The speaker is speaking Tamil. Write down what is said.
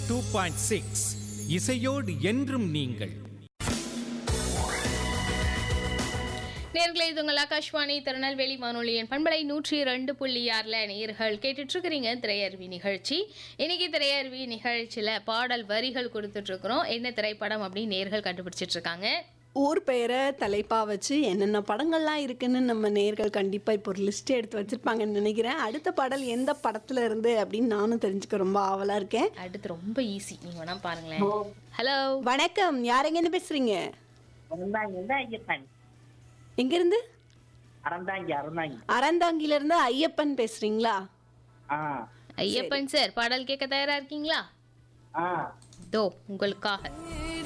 டூ பாயிண்ட் சிக்ஸ் இசையோடு என்றும் நீங்கள் நேர்களை இது உங்கள் ஆகாஷ்வாணி திருநெல்வேலி வானொலியின் பண்பலை நூற்றி ரெண்டு புள்ளி ஆறில் நேர்கள் கேட்டுட்டு இருக்கிறீங்க திரையருவி நிகழ்ச்சி இன்னைக்கு திரையருவி நிகழ்ச்சியில் பாடல் வரிகள் கொடுத்துட்டு இருக்கிறோம் என்ன திரைப்படம் அப்படின்னு நேர்கள் கண்டுபிடிச்சிட்டு இருக்காங்க ஊர் பெயரை தலைப்பா வச்சு என்னென்ன படங்கள்லாம் இருக்குன்னு நம்ம நேர்கள் கண்டிப்பா இப்போ ஒரு லிஸ்ட் எடுத்து வச்சிருப்பாங்கன்னு நினைக்கிறேன் அடுத்த பாடல் எந்த படத்துல இருந்து அப்படின்னு நானும் தெரிஞ்சுக்க ரொம்ப ஆவலா இருக்கேன் அடுத்து ரொம்ப ஈஸி நீங்க வேணா பாருங்களேன் ஹலோ வணக்கம் யார் எங்கேருந்து பேசுறீங்க அறந்தாங்கி தான் ஐயப்பன் எங்க இருந்து அறந்தாங்கி அறந்தாங்கி அறந்தாங்கில இருந்து ஐயப்பன் பேசுறீங்களா ஆ ஐயப்பன் சார் பாடல் கேட்க தயாரா இருக்கீங்களா ஆ தோ உங்களுக்காக